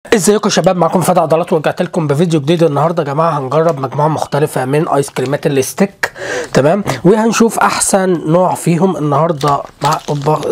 ازيكم يا شباب معاكم فتح عضلات ورجعت لكم بفيديو جديد النهارده يا جماعه هنجرب مجموعه مختلفه من ايس كريمات الستيك تمام وهنشوف احسن نوع فيهم النهارده مع اوبا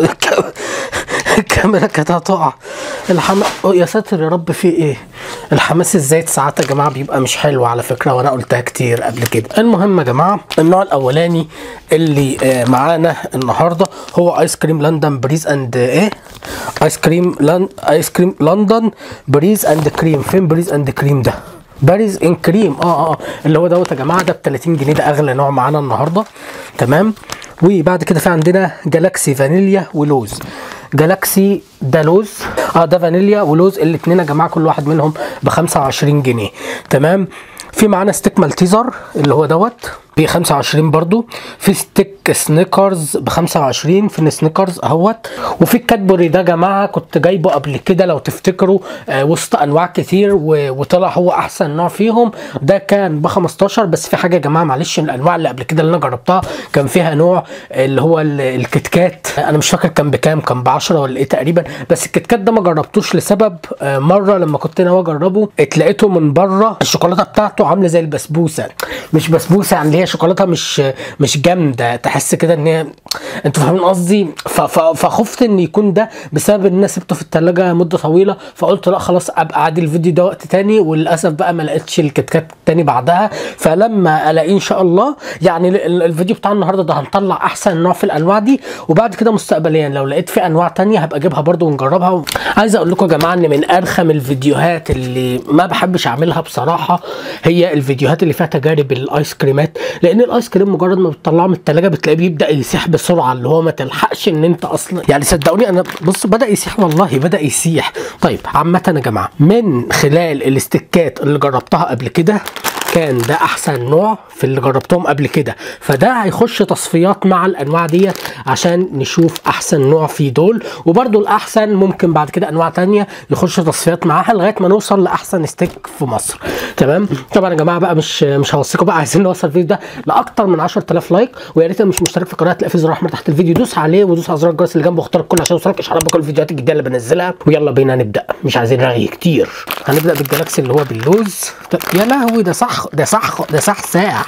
الكاميرا كانت هتقع الحم... أوه يا ساتر يا رب في ايه الحماس الزايد ساعات يا جماعه بيبقى مش حلو على فكره وانا قلتها كتير قبل كده المهم يا جماعه النوع الاولاني اللي آه، معانا النهارده هو ايس كريم لندن بريز اند ايه ايس كريم لن... ايس كريم لندن بريز اند كريم فين بريز اند كريم ده باريز ان كريم اه اه اللي هو دوت يا جماعه ده ب 30 جنيه ده اغلى نوع معانا النهارده تمام وبعد كده في عندنا جالاكسي فانيليا ولوز جالاكسي ده لوز اه ده فانيليا ولوز الاثنين يا جماعه كل واحد منهم ب 25 جنيه تمام في معانا ستيك مالتيزر اللي هو دوت ب 25 برضو في ستيك سنيكرز ب 25 في سنيكرز اهوت وفي الكادبوري ده يا جماعه كنت جايبه قبل كده لو تفتكروا آه وسط انواع كتير و- وطلع هو احسن نوع فيهم ده كان ب 15 بس في حاجه يا جماعه معلش الانواع اللي قبل كده اللي انا جربتها كان فيها نوع اللي هو ال- الكيت كات انا مش فاكر كان بكام كان ب 10 ولا ايه تقريبا بس الكيت كات ده ما جربتوش لسبب آه، مره لما كنت ناوي اجربه اتلاقيته من بره الشوكولاته بتاعته عامله زي البسبوسه مش بسبوسه يعني اللي هي شوكولاته مش مش جامده تحس كده ان هي انتوا فاهمين قصدي ف- ف- فخفت ان يكون ده بسبب ان انا سبته في الثلاجه مده طويله فقلت لا خلاص ابقى اعدي الفيديو ده وقت تاني وللاسف بقى ما لقيتش الكيت كات تاني بعدها فلما الاقيه ان شاء الله يعني ال- ال- الفيديو بتاع النهارده ده هنطلع احسن نوع في الانواع دي وبعد كده مستقبليا لو لقيت في انواع تانية هبقى اجيبها برضو ونجربها عايز اقول لكم يا جماعه ان من ارخم الفيديوهات اللي ما بحبش اعملها بصراحه هي الفيديوهات اللي فيها تجارب الايس كريمات لان الايس كريم مجرد ما بتطلعه من الثلاجه بتلاقيه بيبدا يسيح بسرعه اللي هو ما تلحقش ان انت اصلا يعني صدقوني انا بص بدا يسيح والله بدا يسيح طيب عامه يا جماعه من خلال الاستكات اللي جربتها قبل كده كان ده احسن نوع في اللي جربتهم قبل كده فده هيخش تصفيات مع الانواع ديت عشان نشوف احسن نوع في دول وبرده الاحسن ممكن بعد كده انواع تانية يخش تصفيات معاها لغايه ما نوصل لاحسن ستيك في مصر تمام طبعا يا جماعه بقى مش مش هوصيكم بقى عايزين نوصل الفيديو ده لاكتر من 10000 لايك ويا ريت اللي مش مشترك في القناه تلاقي في زر احمر تحت الفيديو دوس عليه ودوس على زر الجرس اللي جنبه واختار الكل عشان يوصلك اشعارات بكل الفيديوهات الجديده اللي بنزلها ويلا بينا نبدا مش عايزين رغي كتير هنبدا بالجالاكسي اللي هو باللوز طب يا لهوي ده صح ده صح ده صح ساح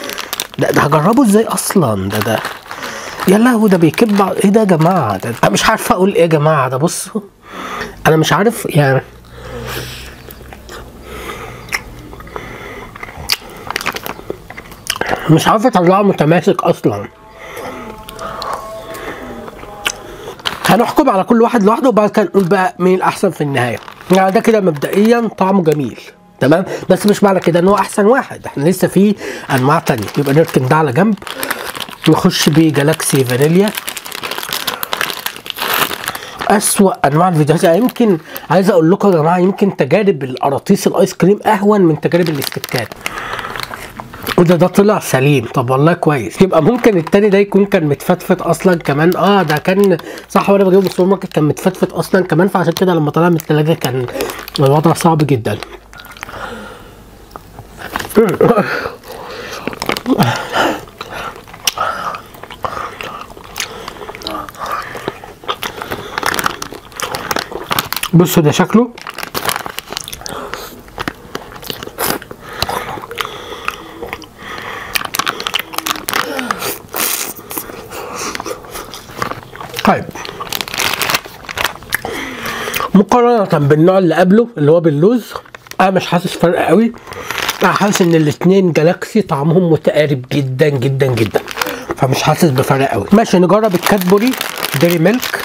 ده ده هجربه ازاي اصلا ده ده يا لهوي ده بيكب على- ايه ده يا جماعه ده انا مش عارف اقول ايه يا جماعه ده بصوا انا مش عارف يعني مش عارف اطلعه متماسك اصلا هنحكم على كل واحد لوحده وبعد كده نقول بقى مين الاحسن في النهايه يعني ده كده مبدئيا طعمه جميل تمام بس مش معنى كده ان هو احسن واحد احنا لسه في انواع تانية يبقى نركن ده على جنب نخش بجالاكسي فانيليا أسوأ أنواع الفيديوهات يعني يمكن عايز أقول لكم يا جماعة يمكن تجارب القراطيس الآيس كريم أهون من تجارب الاستكات وده ده طلع سليم طب والله كويس يبقى ممكن التاني ده يكون كان متفتفت اصلا كمان اه ده كان صح وانا بجيبه من السوبر ماركت كان متفتفت اصلا كمان فعشان كده لما طلع من التلاجة كان الوضع صعب جدا بصوا ده شكله طيب مقارنة بالنوع اللي قبله اللي هو باللوز انا مش حاسس فرق قوي انا حاسس ان الاتنين جالاكسي طعمهم متقارب جدا جدا جدا فمش حاسس بفرق قوي ماشي نجرب الكادبوري ديري ميلك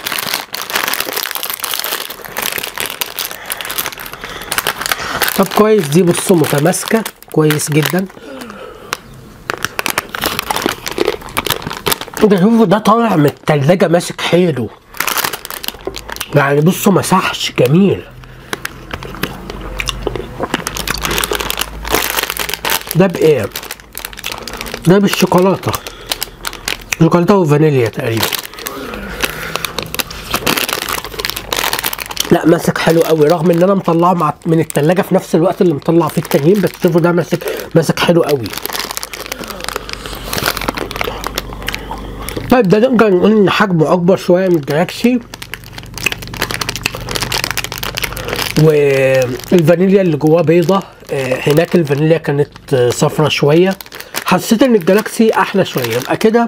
طب كويس دي بصوا متماسكة كويس جدا ده شوفوا ده طالع من التلاجة ماسك حيله يعني بصوا مسحش جميل ده بايه ده بالشوكولاتة شوكولاتة وفانيليا تقريبا لا ماسك حلو قوي رغم ان انا مطلعه مع من التلاجة في نفس الوقت اللي مطلع فيه التانيين بس شوفوا ده ماسك ماسك حلو قوي طيب ده نقدر نقول ان حجمه اكبر شويه من الجلاكسي والفانيليا اللي جواه بيضة آه، هناك الفانيليا كانت آه، صفرة شوية حسيت ان الجالاكسي احلى شوية يبقى كده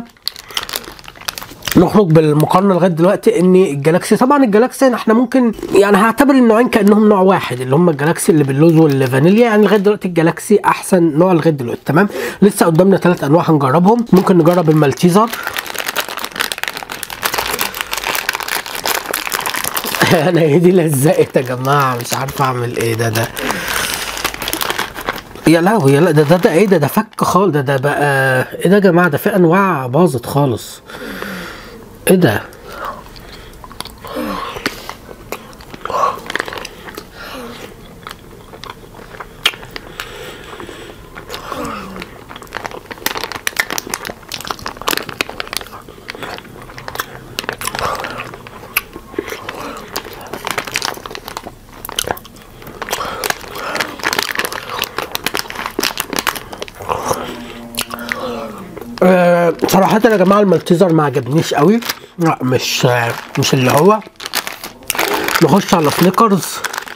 نخرج بالمقارنه لغايه دلوقتي ان الجالاكسي طبعا الجالاكسي احنا ممكن يعني هعتبر النوعين كانهم نوع واحد اللي هم الجالاكسي اللي باللوز والفانيليا يعني لغايه دلوقتي الجالاكسي احسن نوع لغايه دلوقتي تمام لسه قدامنا ثلاث انواع هنجربهم ممكن نجرب المالتيزر انا ايدي لزقت يا جماعه مش عارف اعمل ايه ده ده يا لهوي يا لا ده ده, ده ايه ده ده فك خالص ده ده بقى ايه ده يا جماعه ده في انواع باظت خالص ايه ده آه، صراحة يا جماعة المالتيزر ما عجبنيش قوي لا مش آه، مش اللي هو نخش على سنيكرز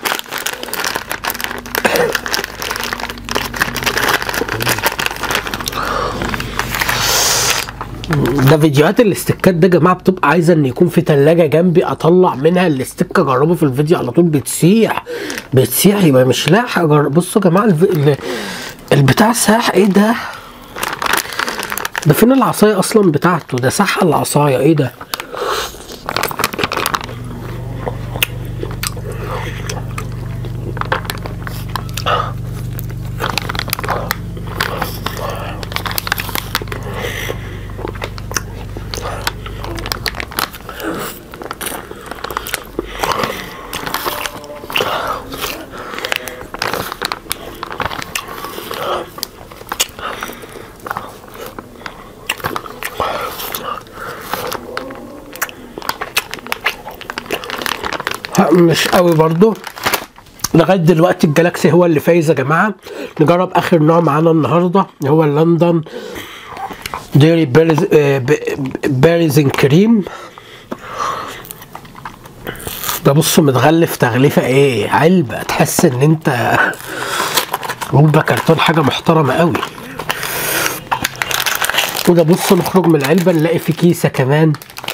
ده فيديوهات الاستيكات ده يا جماعه بتبقى عايزه ان يكون في تلاجة جنبي اطلع منها الاستيك اجربه في الفيديو على طول بتسيح بتسيح يبقى مش لاحق أجرب. بصوا يا جماعه الف... ال- البتاع ساح ايه ده ده فين العصايه اصلا بتاعته ده سح العصايه ايه ده ها، مش قوي برضو لغايه دلوقتي الجالاكسي هو اللي فايز يا جماعه نجرب اخر نوع معانا النهارده اللي هو اللندن ديري بيرز آه، ب- بيرزن كريم ده بص متغلف تغليفه ايه علبه تحس ان انت علبه كرتون حاجه محترمه قوي وده بص نخرج من العلبه نلاقي في كيسه كمان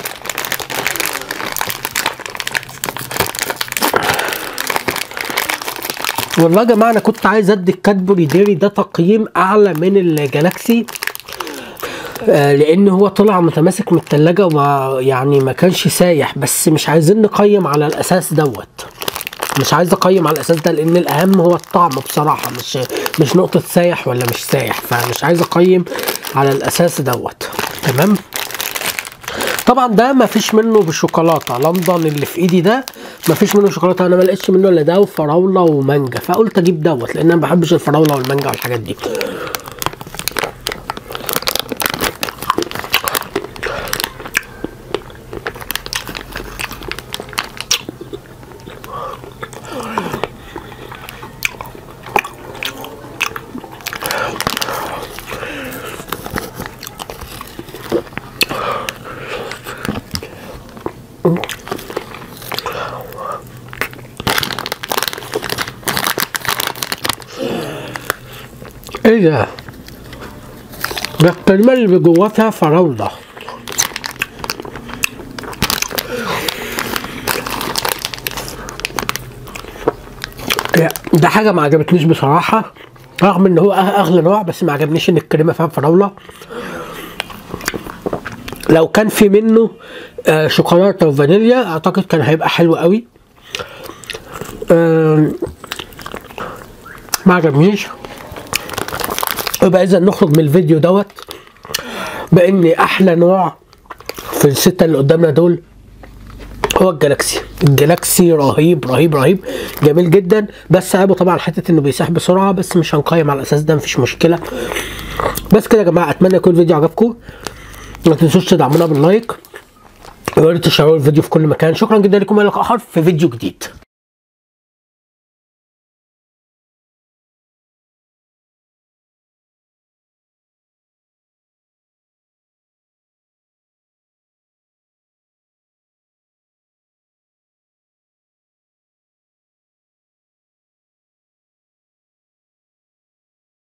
والله يا جماعه انا كنت عايز ادي الكادبوري ديري ده تقييم اعلى من الجالاكسي آه، لان هو طلع متماسك من التلاجة ويعني ما كانش سايح بس مش عايزين نقيم على الاساس دوت مش عايز اقيم على الاساس ده لان الاهم هو الطعم بصراحه مش مش نقطه سايح ولا مش سايح فمش عايز اقيم على الاساس دوت تمام طبعا ده ما فيش منه بالشوكولاته لندن اللي في ايدي ده ما فيش منه شوكولاته انا ما لقيتش منه الا ده وفراوله ومانجا فقلت اجيب دوت لان انا ما بحبش الفراوله والمانجا والحاجات دي ايه ده ده الكلمه اللي جواها فيها فراوله لا، ده حاجه ما عجبتنيش بصراحه رغم ان هو أغ- اغلى نوع بس ما عجبنيش ان الكريمه فيها فراوله لو كان في منه آه، شوكولاته وفانيليا اعتقد كان هيبقى حلو قوي آم، ما عجبنيش يبقى اذا نخرج من الفيديو دوت بان احلى نوع في الستة اللي قدامنا دول هو الجالاكسي الجالاكسي رهيب رهيب رهيب جميل جدا بس عيبه طبعا حته انه بيساح بسرعه بس مش هنقيم على الاساس ده مفيش مشكله بس كده يا جماعه اتمنى يكون الفيديو عجبكم ما تنسوش تدعمونا باللايك ويا ريت تشيروا الفيديو في كل مكان شكرا جدا لكم الى اخر في فيديو جديد